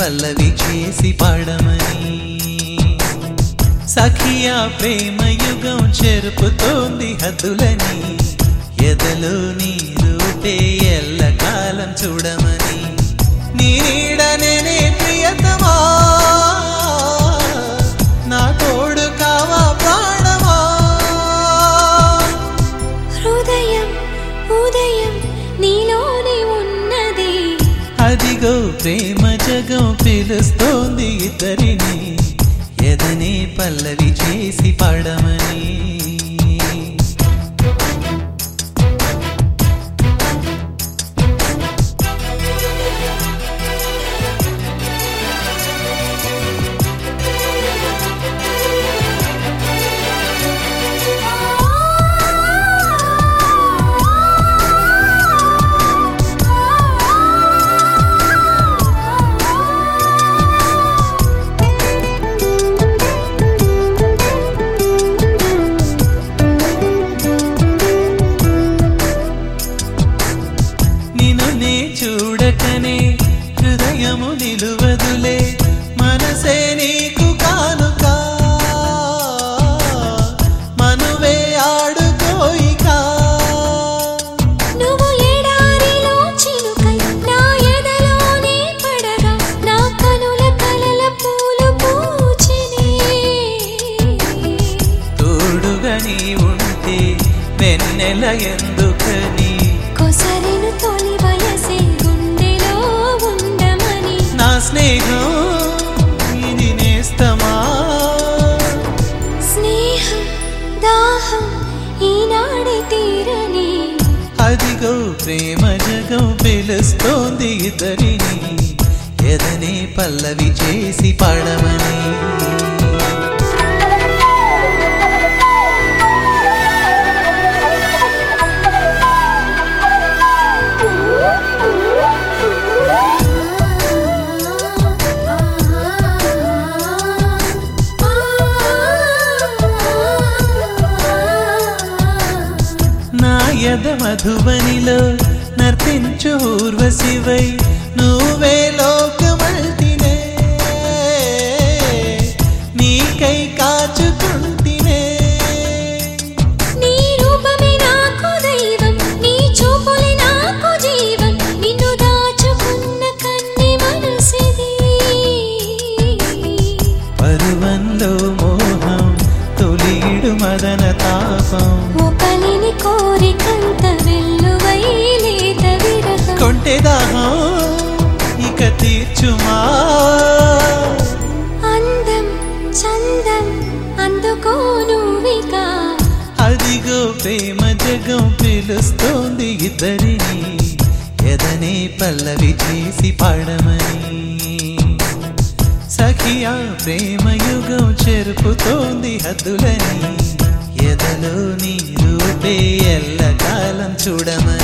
పల్లవి చేసి పాడమని సఖియా ప్రేమ యుగం చెరుపుతోంది హద్దులని ఎదలో నీ రూపే ఎల్లకాలం చూడమని నీ నీడనే ప్రియతమా నా తోడు కావా ప్రాణమా హృదయం ఉదయం నీలోనే ఉన్నది అదిగో ప్రేమ జగం పిలుస్తోంది ఇద్దరిని ఎదనే పల్లవి చేసి పాడమని నిన్ను నే చూడకనే హృదయము నిలువదులే మనసే నీకు కానుక మనువే ఆడుకోయికా నువ్వు ఎడారిలో చిలుకై నా ఎదలోనే పడగా నా కనుల కలల పూలు పూచినే తోడుగా నీ ఉంటే వెన్నెల ఎందుకని కొసరిను తొలి వయసే గుండెలో ఉండమని నా స్నేహం ఇది నేస్తమా స్నేహం దాహం ఈనాడే తీరని అదిగో ప్రేమ జగం పిలుస్తోంది ఇద్దరిని ఎదనే పల్లవి చేసి పాడమని నా యద మధువనిలో నర్తించు ఊర్వశివై నువ్వే లోకమల్తినే నీకై కాచుకుంటినే నీ రూపమే నాకు దైవం నీ చూపులే నాకు జీవం నిన్ను దాచుకున్న కన్ని మనసిది పరువంలో మోహం తొలిడు మదన తాపం ఒకలిని కోరికంత వెల్లువై లేత విరహం కొంటె దాహం ఇక తీర్చుమా అందం చందం అందుకోనువిగా అదిగో ప్రేమ జగం పిలుస్తోంది ఇద్దరిని ఎదనే పల్లవి చేసి పాడమని సఖియా ప్రేమ యుగం చెరుపుతోంది హద్దులని ఎదలో నీ రూపే ఎల్లకాలం చూడమని